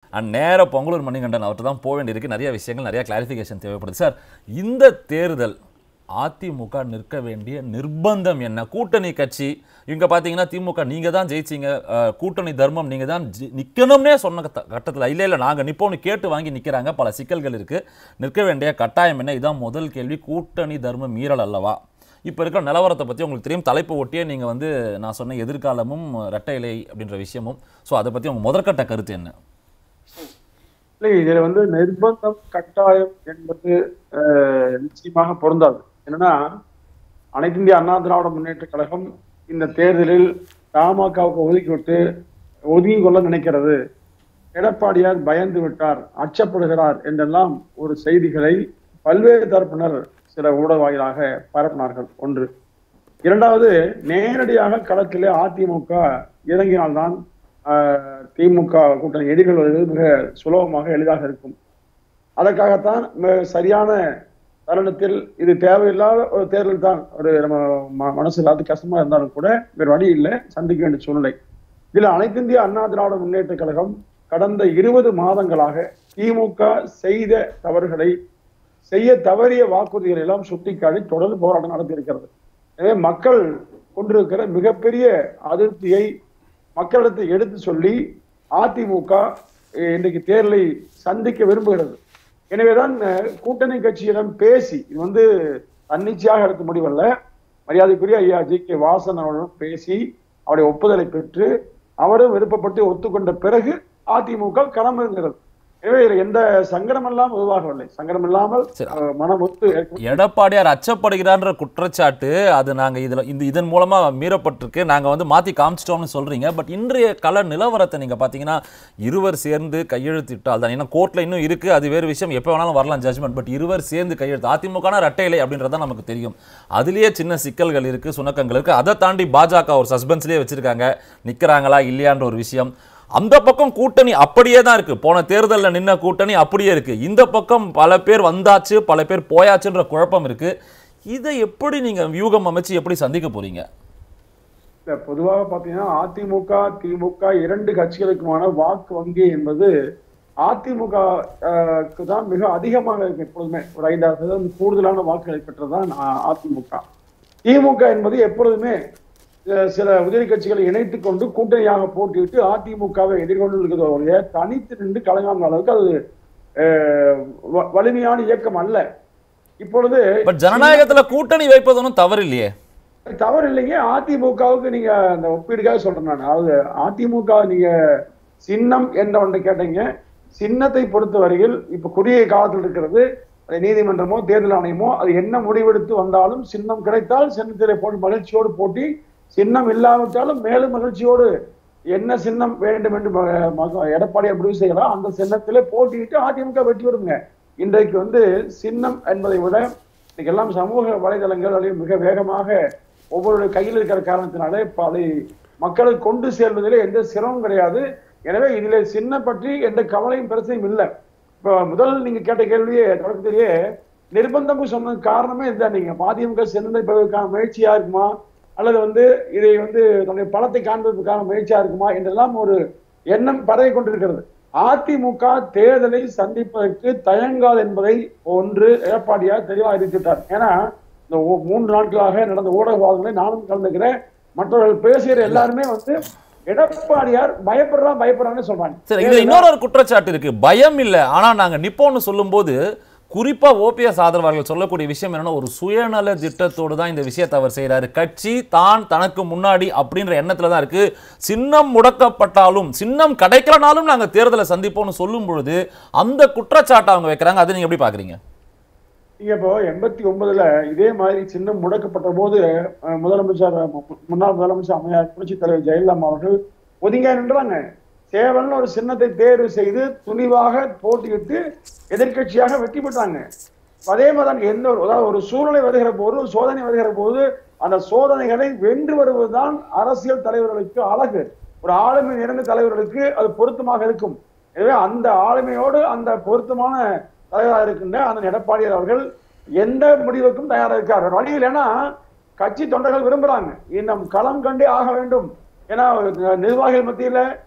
And நேர பொங்கலூர் மணிகண்டன் அவர்கிட்ட தான் போக வேண்டியிருக்கு நிறைய விஷயங்கள் நிறைய கிளாரிஃபிகேஷன் தேவைப்படுது சார் இந்த தேர்தல் அதிமுக நிற்க வேண்டிய நிர்பந்தம் என்ன கூட்டணி கட்சி இவங்க பார்த்தீங்கன்னா திமுக நீங்கள் தான் ஜெயிச்சீங்க அஹ், கூட்டணி தர்மம் நீங்கள் தான் ஜெ- நிக்கணும்னே சொன்ன கட்டத்தில் இல்லை இல்லை நாங்கள் நிப்போம்னு கேட்டு வாங்கி நிற்கிறாங்க பல சிக்கல்கள் இருக்குது நிற்க வேண்டிய கட்டாயம் என்ன இதான் முதல் கேள்வி கூட்டணி தர்ம மீறல் அல்லவா இப்போ இருக்கிற நிலவரத்தை பற்றி உங்களுக்கு தெரியும் தலைப்பு ஒட்டியே நீங்கள் வந்து நான் சொன்ன எதிர்காலமும் ரெட்டை இலை அப்படின்ற விஷயமும் ஸோ அதை பற்றி உங்கள் முதற்கட்ட கருத்து என்ன இல்லை இதுல வந்து நிர்பந்தம் கட்டாயம் என்பது அஹ், நிச்சயமாக பொருந்தாது என்னன்னா அனைத்து இந்திய அண்ணா திராவிட முன்னேற்ற கழகம் இந்த தேர்தலில் தமாகவுக்கு ஒதுக்கிவிட்டு ஒதுங்கி கொள்ள நினைக்கிறது எடப்பாடியார் பயந்து விட்டார் அச்சப்படுகிறார் என்றெல்லாம் ஒரு செய்திகளை பல்வேறு தரப்பினர் சில ஊடக வாயிலாக பரப்பினார்கள் ஒன்று இரண்டாவது நேரடியாக களத்திலே அதிமுக இறங்கினால்தான் ஆஹ், திமுக கூட்டணி எதிர்கொள்வது மிக சுலபமாக எளிதாக இருக்கும் அதற்காகத்தான் மிக சரியான தருணத்தில் இது தேவையில்லாத ஒரு தேர்தல் தான் ஒரு நம்ம ம- மனசு எல்லாத்துக்கும் கஷ்டமா இருந்தாலும் கூட வேறு வழி இல்லை சந்திக்க வேண்டிய சூழ்நிலை இதுல அனைத்து இந்திய அண்ணா திராவிட முன்னேற்ற கழகம் கடந்த இருபது மாதங்களாக திமுக செய்த தவறுகளை செய்ய தவறிய வாக்குறுதிகளை எல்லாம் சுட்டிக்காட்டி தொடர்ந்து போராட்டம் நடத்தி இருக்கிறது எனவே மக்கள் கொண்டிருக்கிற மிகப்பெரிய அதிருப்தியை மக்களிடத்தை எடுத்து சொல்லி அதிமுக அஹ், இன்றைக்கு தேர்தலை சந்திக்க விரும்புகிறது எனவேதான் அஹ், கூட்டணி கட்சியிடம் பேசி இது வந்து தன்னிச்சையாக எடுத்த முடிவல்ல மரியாதைக்குரிய ஐயா ஜி கே வாசன் அவர்களுடன் பேசி அவருடைய ஒப்புதலை பெற்று அவரும் விருப்பப்பட்டு ஒத்துக்கொண்ட பிறகு அதிமுக களமிறங்குகிறது எனவே இதுல எந்த சங்கடம் இல்லாமல் உருவாகவில்லை சங்கடம் இல்லாமல் சரி. அஹ், மனம் ஒத்து எடப்பாடியார் அச்சப்படுகிறான்ற குற்றச்சாட்டு அது நாங்க இதுல இந்த இதன் மூலமா மீறப்பட்டிருக்கு நாங்க வந்து மாத்தி காமிச்சிட்டோம்னு சொல்றீங்க பட் இன்றைய கள நிலவரத்தை நீங்க பாத்தீங்கன்னா இருவர் சேர்ந்து கையெழுத்திட்டால் தான் ஏன்னா கோர்ட்ல இன்னும் இருக்கு அது வேறு விஷயம் எப்போ வேணாலும் வரலாம் ஜட்மெண்ட் பட் இருவர் சேர்ந்து கையெழுத்து அதிமுகனா ரெட்டை இலை அப்படின்றத நமக்கு தெரியும் அதுலயே சின்ன சிக்கல்கள் இருக்கு சுணக்கங்கள் இருக்கு அதை தாண்டி பாஜக ஒரு சஸ்பென்ஸ்லயே வச்சிருக்காங்க நிக்கிறாங்களா இல்லையான்ற ஒரு விஷயம் அந்த பக்கம் கூட்டணி அப்படியே தான் இருக்கு போன தேர்தலில் நின்ன கூட்டணி அப்படியே இருக்கு இந்த பக்கம் பல பேர் வந்தாச்சு பல பேர் போயாச்சுன்ற குழப்பம் இருக்கு இதை எப்படி நீங்க வியூகம் அமைச்சு எப்படி சந்திக்க போறீங்க இல்ல, பொதுவாக பாத்தீங்கன்னா அதிமுக திமுக இரண்டு கட்சிகளுக்குமான வாக்கு வங்கி என்பது அதிமுக அஹ், க்கு தான் மிக அதிகமாக இருக்கு எப்பொழுதுமே ஒரு ஐந்தாறு சதவீதம் கூடுதலான வாக்குகளை பெற்றதுதான் அ- அதிமுக திமுக என்பது எப்பொழுதுமே அஹ், சில உதிரி கட்சிகளை இணைத்துக் கொண்டு கூட்டணியாக போட்டியிட்டு அதிமுகவை எதிர்கொண்டு இருக்கிற ஒழிய தனித்து நின்று கலங்காத அளவுக்கு அது அஹ், வ- வலிமையான இயக்கம் அல்ல இப்பொழுது பட் ஜனநாயகத்துல கூட்டணி வைப்பது ஒன்றும் தவறு இல்லையே தவறு இல்லைங்க அதிமுகவுக்கு நீங்க அந்த ஒப்பீடுக்காக சொல்றேன் நான் அதாவது அதிமுக நீங்க சின்னம் என்ற ஒன்றை கேட்டீங்க சின்னத்தை பொறுத்த வரையில் இப்ப குறுகிய காலத்தில் இருக்கிறது அது நீதிமன்றமோ தேர்தல் ஆணையமோ அது என்ன முடிவெடுத்து வந்தாலும் சின்னம் கிடைத்தால் சின்னத்திலே போட்டு மகிழ்ச்சியோடு போட்டி சின்னம் இல்லாவிட்டாலும் மேலும் மகிழ்ச்சியோடு என்ன சின்னம் வேண்டும் என்று ம- மக- எடப்பாடியார் முடிவு செய்யலாம் அந்த சின்னத்திலே போட்டியிட்டு அதிமுக வெற்றி பெறுங்க இன்றைக்கு வந்து சின்னம் என்பதை விட இன்னைக்கு எல்லாம் சமூக வலைதளங்கள் அதை மிக வேகமாக ஒவ்வொரு கையில் இருக்கிற காரணத்தினாலே இப்ப அதை மக்களுக்கு கொண்டு சேர்வதிலே எந்த சிரமம் கிடையாது எனவே இதுல சின்ன பற்றி எந்த கவலையும் பிரச்சனையும் இல்லை இப்போ முதல் நீங்க கேட்ட கேள்வியே தொடக்கத்திலேயே நிர்பந்தம் சொன்ன காரணமே இதுதான் நீங்க அதிமுக சின்னத்தை பெறுவதற்கான முயற்சியா இருக்குமா அல்லது வந்து இதை வந்து தன்னுடைய பலத்தை காண்பதற்கான முயற்சியா இருக்குமா என்றெல்லாம் ஒரு எண்ணம் பரவி கொண்டிருக்கிறது அதிமுக தேர்தலை சந்திப்பதற்கு தயங்காது என்பதை ஒன்று எடப்பாடியார் தெளிவாக அறிவித்துட்டார் ஏன்னா இந்த ஓ- மூன்று நாட்களாக நடந்த ஊடகவாதங்களை நானும் கலந்துக்கிறேன் மற்றவர்கள் பேசுகிற எல்லாருமே வந்து எடப்பாடியார் பயப்படுறான் பயப்படுறான்னு சொல்றாங்க சரி இதுல இன்னொரு ஒரு குற்றச்சாட்டு இருக்கு பயம் இல்ல ஆனா நாங்க நிப்போம்னு சொல்லும்போது குறிப்பா ஓபிஎஸ் ஆதரவாளர்கள் சொல்லக்கூடிய விஷயம் என்னன்னா ஒரு சுயநல திட்டத்தோடு தான் இந்த விஷயத்தை அவர் செய்றாரு கட்சி தான் தனக்கு முன்னாடி அப்படின்ற எண்ணத்துல தான் இருக்கு சின்னம் முடக்கப்பட்டாலும் சின்னம் கிடைக்கலனாலும் நாங்க தேர்தலை சந்திப்போம்னு சொல்லும் பொழுது அந்த குற்றச்சாட்டை அவங்க வைக்கிறாங்க அதை நீங்க எப்படி பாக்குறீங்க நீங்க இப்போ எண்பத்தி ஒன்பதுல இதே மாதிரி சின்னம் முடக்கப்பட்ட போது அஹ், முதலமைச்சர் மு- முன்னாள் முதலமைச்சர் அம்மையார் புரட்சித் தலைவர் ஜெயலலிதா அவர்கள் ஒதுங்க நின்றாங்க சேவல்னு ஒரு சின்னத்தை தேர்வு செய்து துணிவாக போட்டியிட்டு எதிர்க்கட்சியாக வெற்றி பெற்றாங்க அதே மாதிரி தான் எந்த ஒரு அதாவது ஒரு சூழ்நிலை வருகிற போது ஒரு சோதனை வருகிற போது அந்த சோதனைகளை வென்று வருவதுதான் அரசியல் தலைவர்களுக்கு அழகு ஒரு ஆளுமை நிறைந்த தலைவர்களுக்கு அது பொருத்தமாக இருக்கும் எனவே அந்த ஆளுமையோடு அந்த பொருத்தமான தலைவராக இருக்கின்ற அந்த எடப்பாடியார் அவர்கள் எந்த முடிவுக்கும் தயாரா இருக்கார் வேற வழி இல்லைன்னா கட்சி தொண்டர்கள் விரும்புறாங்க இன்னும் களம் கண்டே ஆக வேண்டும் ஏன்னா நிர்வாகிகள் மத்தியில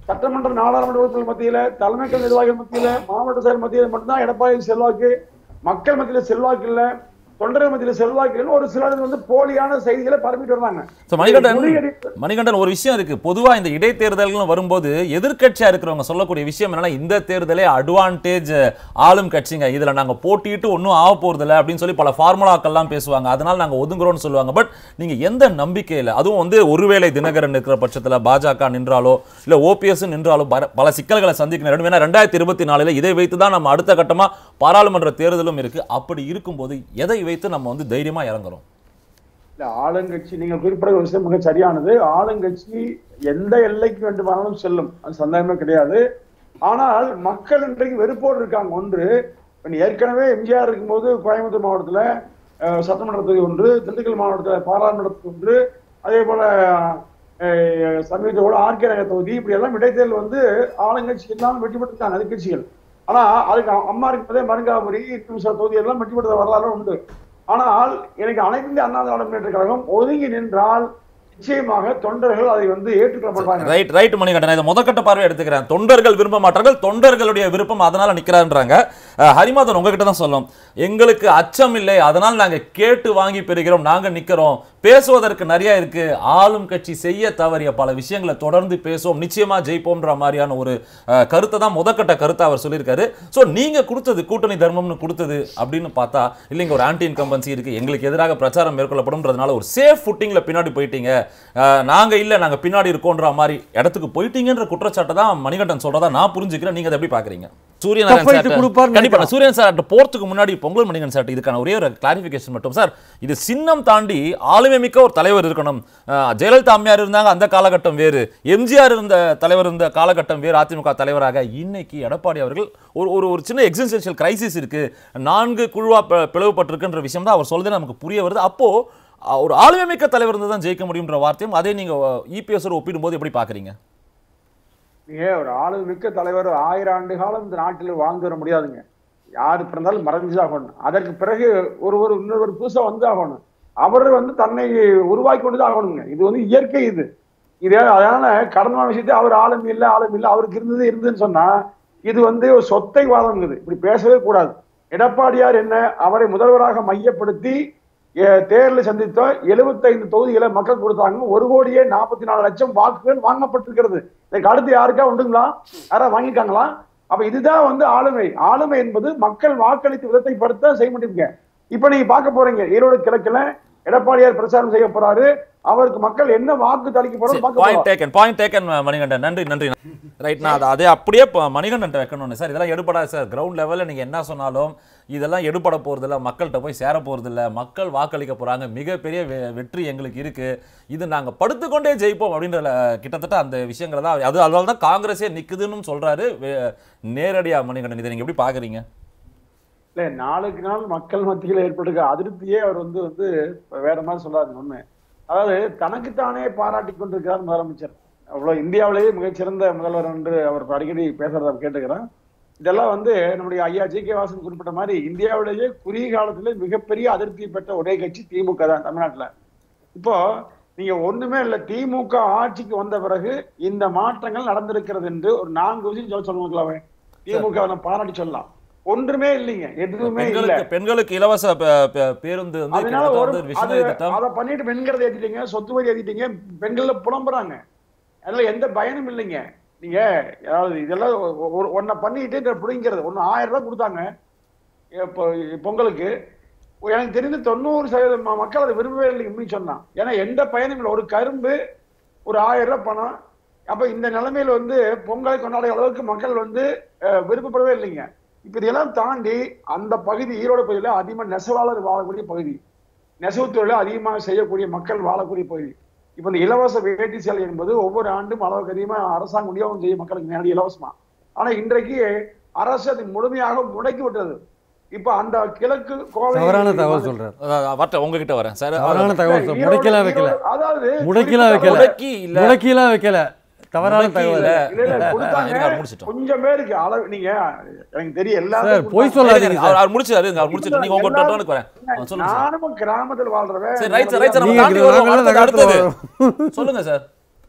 சட்டமன்ற நாடாளுமன்ற உறுப்பினர் மத்தியில தலைமை கழக நிர்வாகிகள் மத்தியில மாவட்ட செயல் மத்தியில மட்டும்தான் எடப்பாடி செல்வாக்கு மக்கள் மத்தியில செல்வாக்கு இல்ல தொண்டர்கள் மத்தியில செல்வாக்கு இல்ல ஒரு சிலர் வந்து போலியான செய்திகளை பரப்பிட்டு வர்றாங்க So, மணிகண்டன் முறியடிப்பு- மணிகண்டன் ஒரு விஷயம் இருக்கு பொதுவா இந்த இடைத்தேர்தல்கள் வரும்போது எதிர்க்கட்சியா இருக்கிறவங்க சொல்லக்கூடிய விஷயம் என்னன்னா இந்த தேர்தலே அட்வான்டேஜ் ஆளும் கட்சிங்க இதுல நாங்க போட்டிட்டு ஒன்றும் ஆக போறது இல்ல அப்படின்னு சொல்லி பல ஃபார்முலாக்கள்லாம் பேசுவாங்க அதனால நாங்க ஒதுங்குறோம்னு சொல்லுவாங்க பட் நீங்க எந்த நம்பிக்கையில அதுவும் வந்து ஒருவேளை தினகரன் இருக்கிற பட்சத்துல பாஜக நின்றாலோ இல்ல ஓபிஎஸ் நின்றாலோ பல- பல சிக்கல்களை சந்திக்க நேரிடும் ஏன்னா ரெண்டாயிரத்தி இருபத்தி நாலுல இதை வைத்து தான் நம்ம அடுத்த கட்டமா பாராளுமன்ற தேர்தலும் இருக்கு அப்படி இருக்கும்போது எதை வைத்து நம்ம வந்து தைரியமா இறங்குறோம் இல்ல ஆளுங்கட்சி நீங்கள் குறிப்பிட ஒரு விஷயம் மிக சரியானது ஆளுங்கட்சி எந்த எல்லைக்கு வேண்டுமானாலும் செல்லும் அது சந்தேகமே கிடையாது ஆனால் மக்கள் இன்றைக்கு வெறுப்போடு இருக்காங்க ஒன்று இப்ப ஏற்கனவே எம்ஜிஆர் இருக்கும்போது கோயம்புத்தூர் மாவட்டத்துல அஹ், சட்டமன்ற தொகுதி ஒன்று திண்டுக்கல் மாவட்டத்துல பாராளுமன்ற தொகுதி ஒன்று அதே போல அஹ், சமீபத்தோட ஆர்கே நகர் தொகுதி இப்படி எல்லாம் இடைத்தேர்தல் வந்து ஆளுங்கட்சி எல்லாம் வெற்றி பெற்றிருக்காங்க எதிர்கட்சிகள் ஆனா அதுக்கு அம்மா இருக்கும்போதே மருங்காபுரி இன்னும் சில தொகுதி எல்லாம் வெற்றி பெற்ற வரலாறு உண்டு ஆனால் எனக்கு அனைத்து இந்திய அண்ணா திராவிட முன்னேற்ற கழகம் ஒதுங்கி நின்றால் நிச்சயமாக தொண்டர்கள் அதை வந்து ஏற்றுக்கொள்ள மாட்டாங்க ரைட் ரைட் மணிகண்டன் இதை முதற்கட்ட பார்வை எடுத்துக்கிறேன் தொண்டர்கள் விரும்ப மாட்டார்கள் தொண்டர்களுடைய விருப்பம் அதனால நிக்கிறான்றாங்க அஹ், ஹரிமாதன் உங்ககிட்ட தான் சொல்லும் எங்களுக்கு அச்சம் இல்லை அதனால் நாங்க கேட்டு வாங்கி பெறுகிறோம் நாங்க நிக்கிறோம் பேசுவதற்கு நிறைய இருக்கு ஆளும் கட்சி செய்ய தவறிய பல விஷயங்களை தொடர்ந்து பேசுவோம் நிச்சயமா ஜெயிப்போம்ன்ற மாதிரியான ஒரு அஹ், கருத்தை தான் முதற்கட்ட கருத்தை அவர் சொல்லியிருக்காரு சோ நீங்க கொடுத்தது கூட்டணி தர்மம்னு கொடுத்தது அப்படின்னு பார்த்தா இல்லைங்க ஒரு ஆன்டி இன்கம்பன்சி இருக்கு எங்களுக்கு எதிராக பிரச்சாரம் மேற்கொள்ளப்படும்ன்றதுனால ஒரு சேஃப் ஃபுட்டிங்ல பின்னாடி போயிட்டீங்க அஹ், நாங்க இல்ல நாங்க பின்னாடி இருக்கோன்ற மாதிரி இடத்துக்கு போயிட்டீங்கன்ற குற்றச்சாட்டை தான் மணிகண்டன் சொல்றதா நான் புரிஞ்சுக்கிறேன் நீங்க அதை எப்படி பாக்குறீங்க சூரியன் Tough fight கொடுப்பாருன்னு கண்டிப்பா நான் சூரியன் சார் போறதுக்கு முன்னாடி பொங்கல் மணிகன் சார் இதுக்கான ஒரே ஒரு கிளாரிபிகேஷன் மட்டும் சார் இது சின்னம் தாண்டி ஆளுமை மிக்க ஒரு தலைவர் இருக்கணும் அஹ், ஜெயலலிதா அம்மையார் இருந்தாங்க அந்த காலகட்டம் வேறு எம்ஜிஆர் இருந்த தலைவர் இருந்த காலகட்டம் வேறு அதிமுக தலைவராக இன்னைக்கு எடப்பாடி அவர்கள் ஒரு ஒரு ஒரு சின்ன எக்ஸிஸ்டன்ஷியல் கிரைசிஸ் இருக்கு நான்கு குழுவா பி- பிளவுபட்டிருக்குன்ற விஷயம் தான் அவர் சொல்றது நமக்கு புரிய வருது அப்போ அஹ், ஒரு ஆளுமை மிக்க தலைவர் இருந்து தான் ஜெயிக்க முடியுன்ற வார்த்தையும் அதே நீங்க இபிஎஸ் ஒப்பிடும்போது எப்படி பாக்குறீங்க நீங்க ஒரு ஆளு மிக்க தலைவர் ஆயிரம் ஆண்டு காலம் இந்த நாட்டில் வாழ்ந்து வர முடியாதுங்க யாரு பிறந்தாலும் மறைஞ்சுதாகணும் அதற்கு பிறகு ஒருவர் இன்னொரு புதுசா வந்து ஆகணும் அவர் வந்து தன்னை உருவாக்கி கொண்டு தான் ஆகணுங்க இது வந்து இயற்கை இது இது அதனால கடந்த விஷயத்தை அவர் ஆளும் இல்லை ஆளும் இல்லை அவருக்கு இருந்தது இருந்ததுன்னு சொன்னா இது வந்து ஒரு சொத்தை வாதம்ங்குது இப்படி பேசவே கூடாது எடப்பாடியார் என்ன அவரை முதல்வராக மையப்படுத்தி எ- தேர்தலை சந்தித்த 75 தொகுதிகளை மக்கள் கொடுத்தாங்க ஒரு கோடியே நாற்பத்தி நாலு லட்சம் வாக்குகள் வாங்கப்பட்டிருக்கிறது இதுக்கு அடுத்து யாருக்கா உண்டுங்களா யாரா வாங்கியிருக்காங்களா அப்ப இதுதான் வந்து ஆளுமை ஆளுமை என்பது மக்கள் வாக்களித்த விதத்தை படுத்த செய்ய முடியுங்க இப்ப நீங்க பார்க்க போறீங்க ஈரோடு கிழக்குல எடப்பாடியார் பிரச்சாரம் செய்ய போறாரு அவருக்கு மக்கள் என்ன வாக்கு தளிக்க போறோம் பார்க்க பாயிண்ட் போறோம் டேக்கன் பாயிண்ட் டேக்கன் மணிகண்டன் நன்றி நன்றி ரைட் நான் அதை அதே அப்படியே இப்போ மணிகண்டன் வைக்கணும்னு சார் இதெல்லாம் எடுபடாது சார் கிரவுண்ட் லெவலில் நீங்கள் என்ன சொன்னாலும் இதெல்லாம் எடுபட போகிறதில்ல மக்கள்கிட்ட போய் சேர போகிறதில்ல மக்கள் வாக்களிக்க போகிறாங்க மிகப்பெரிய வெ- வெற்றி எங்களுக்கு இருக்கு இது நாங்கள் படுத்துக்கொண்டே ஜெயிப்போம் அப்படின்ற ல- கிட்டத்தட்ட அந்த விஷயங்களை தான் அது அதனால தான் காங்கிரஸே நிற்குதுன்னு சொல்கிறாரு நேரடியாக மணிகண்டன் இதை நீங்கள் எப்படி பார்க்குறீங்க இல்ல நாளுக்கு நாள் மக்கள் மத்தியில் ஏற்பட்டிருக்க அதிருப்தியே அவர் வந்து வந்து வேற மாதிரி சொல்லாருங்க உண்மை அதாவது தனக்குத்தானே பாராட்டி கொண்டிருக்கிறார் முதலமைச்சர் அவ்வளவு இந்தியாவிலேயே மிகச்சிறந்த முதல்வர் என்று அவர் அடிக்கடி பேசுறத கேட்டுக்கிறேன் இதெல்லாம் வந்து நம்முடைய ஐயா ஜி கே வாசன் குறிப்பிட்ட மாதிரி இந்தியாவிலேயே குறுகிய காலத்திலே மிகப்பெரிய அதிருப்தி பெற்ற ஒரே கட்சி திமுக தான் தமிழ்நாட்டுல இப்போ நீங்க ஒண்ணுமே இல்ல திமுக ஆட்சிக்கு வந்த பிறகு இந்த மாற்றங்கள் நடந்திருக்கிறது என்று ஒரு நான்கு விஷயம் சொல்ல சொல்லுவாங்களாவே திமுக நம்ம பாராட்டி சொல்லலாம் ஒன்றுமே இல்லைங்க எதுவுமே இல்ல பெண்களுக்கு பெண்களுக்கு இலவச பே- பே- பேருந்து வந்து அதனால கிட்டத்தட்ட ஒரு வந்து அது விஷ்ணு திட்டம் அதை பண்ணிட்டு பெண்களை ஏத்திட்டீங்க சொத்து வரி ஏத்திட்டீங்க பெண்கள்ல புலம்புறாங்க அதனால எந்த பயனும் இல்லைங்க நீங்க அதாவது இதெல்லாம் ஒ- ஒரு ஒன்ன பண்ணிட்டு இதை பிடிங்கிறது ஒன்னு ஆயிரம் ரூபாய் கொடுத்தாங்க இப்போ பொங்கலுக்கு எனக்கு தெரிந்து தொண்ணூறு சதவீதம் ம- மக்கள் அதை விரும்பவே இல்லைங்க உண்மையை சொன்னான் ஏன்னா எந்த பயனும் இல்லை ஒரு கரும்பு ஒரு ஆயிரம் ரூபாய் பணம் அப்ப இந்த நிலைமையில வந்து பொங்கலை கொண்டாடுற அளவுக்கு மக்கள் வந்து அஹ், விருப்பப்படவே இல்லைங்க இப்ப இதெல்லாம் தாண்டி அந்த பகுதி ஈரோடு பகுதியில அதிகமா நெசவாளர் வாழக்கூடிய பகுதி நெசவு தொழிலை அதிகமாக செய்யக்கூடிய மக்கள் வாழக்கூடிய பகுதி இப்ப இந்த இலவச வேட்டி சேலை என்பது ஒவ்வொரு ஆண்டும் அளவுக்கு அதிகமா அரசாங்கம் விநியோகம் செய்யும் மக்களுக்கு நேரடி இலவசமா ஆனா இன்றைக்கு அரசு அதை முழுமையாக முடக்கி விட்டது இப்ப அந்த கிழக்கு கோவை தவறான தகவல் சொல்றாரு வரட்ட உங்ககிட்ட வரேன் சார் தவறான தகவல் சொல் ஈரோடு- முடக்கிலாம் வைக்கல ஈரோடு- அதாவது முடக்கிலாம் வைக்கல முடக்கி இல்ல முடக்கிலாம் வைக்கல தவறான முடக்கி தகவல் இல்ல. இல்ல, இல்ல, கொடுத்தாங்க. இருங்க, அவர் முடிச்சிட்டோம். கொஞ்சம் பேருக்கு அளவு நீங்க எனக்கு தெரியும் சார் எல்லாரும் பொய் சொல்லாதீங்க அவர் சார் அவர் முடிச்சாரு இருங்க, அவர் முடிச்சிட்டு நீங்க உங்க டோனுக்கு வரேன் ஆ, சொல்லுங்க சார் நானும் கிராமத்தில் வாழ்றவன் சரி ரைட் சார் ரைட் சார் நம்ம நீங்க தாண்டி வருவோம் நாங்களும் அடுத்தது, நகரத்துல அடுத்தது சொல்லுங்க சார்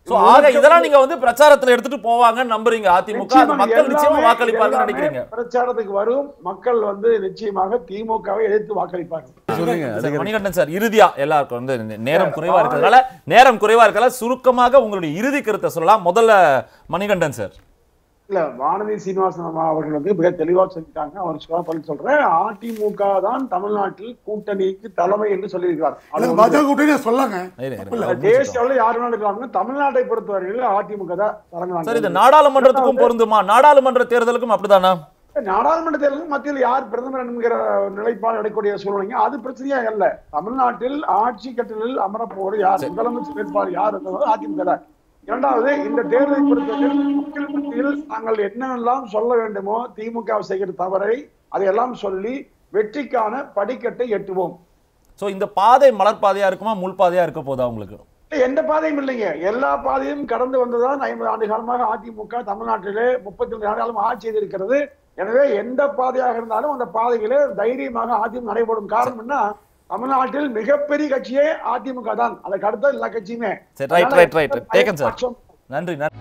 சோ ஆக இதெல்லாம் நீங்க வந்து பிரச்சாரத்துல எடுத்துட்டு போவாங்கன்னு நம்புறீங்க அதிமுக அது நிச்சயமா மக்கள் நிச்சயமா எல்லாமே- வாக்களிப்பாங்கன்னு எல்லாமே நினைக்கிறீங்க பிரச்சாரத்துக்கு வரும் மக்கள் வந்து நிச்சயமாக திமுகவை எதிர்த்து வாக்களிப்பார்கள் சொல்லுங்க சார், அதுக்கு மணிகண்டன் சார் இறுதியா எல்லாருக்கும் வந்து நே- நேரம் குறைவா இருக்கிறதுனால நேரம் குறைவா இருக்கிறதால சுருக்கமாக உங்களுடைய இறுதி கருத்தை சொல்லலாம் முதல்ல மணிகண்டன் சார் இல்ல வானதி சீனிவாசன் அம்மா அவர்கள் வந்து மிக தெளிவா சொல்லிட்டாங்க அவர் சொல்ல பதில் சொல்றேன் அதிமுக தான் தமிழ்நாட்டில் கூட்டணிக்கு தலைமை என்று சொல்லியிருக்கிறார் அது அது வந்து பாஜக கூட்டணி சொல்லாங்க இரு, இரு, தப்பில்ல. ஒரு நிமிஷம். தேசிய அளவில் யார் வேணாலும் இருக்காங்க தமிழ்நாட்டை பொறுத்தவரையில் அதிமுக தான் தலைமை சார் இது நாடாளுமன்றத்துக்கும் பொருந்துமா நாடாளுமன்ற தேர்தலுக்கும் அப்படிதானா நாடாளுமன்ற தேர்தலுக்கு மத்தியில் யார் பிரதமர் என்கிற ஒரு நிலைப்பாடு எடுக்கக்கூடிய சூழ்நிலைங்க அது பிரச்சனையா இல்ல தமிழ்நாட்டில் ஆட்சி கட்டலில் அமரப்போவது யார் முதலமைச்சர் வேட்பாளர் யார் என்பது அதிமுக தான். இரண்டாவது இந்த தேர்தலை பொறுத்தவரையில் மக்கள் மத்தியில் நாங்கள் என்னென்னலாம் சொல்ல வேண்டுமோ திமுக செய்கிற தவறை அதையெல்லாம் சொல்லி வெற்றிக்கான படிக்கட்டை எட்டுவோம் சோ இந்த பாதை மலர் பாதையா இருக்குமா முள் பாதையா இருக்க போதா உங்களுக்கு எந்த பாதையும் இல்லைங்க எல்லா பாதையும் கடந்து வந்ததான் ஐம்பது ஆண்டு காலமாக அதிமுக தமிழ்நாட்டிலே முப்பத்தி ரெண்டு ஆண்டு காலம் ஆட்சி செய்திருக்கிறது எனவே எந்த பாதையாக இருந்தாலும் அந்த பாதையிலே தைரியமாக அதிமுக நடைபெறும் காரணம் என்ன தமிழ்நாட்டில் மிகப்பெரிய கட்சியே அதிமுக தான் அதுக்கு அடுத்த எல்லா கட்சியுமே சரி right right right taken sir பட்சம் நன்றி நன்றி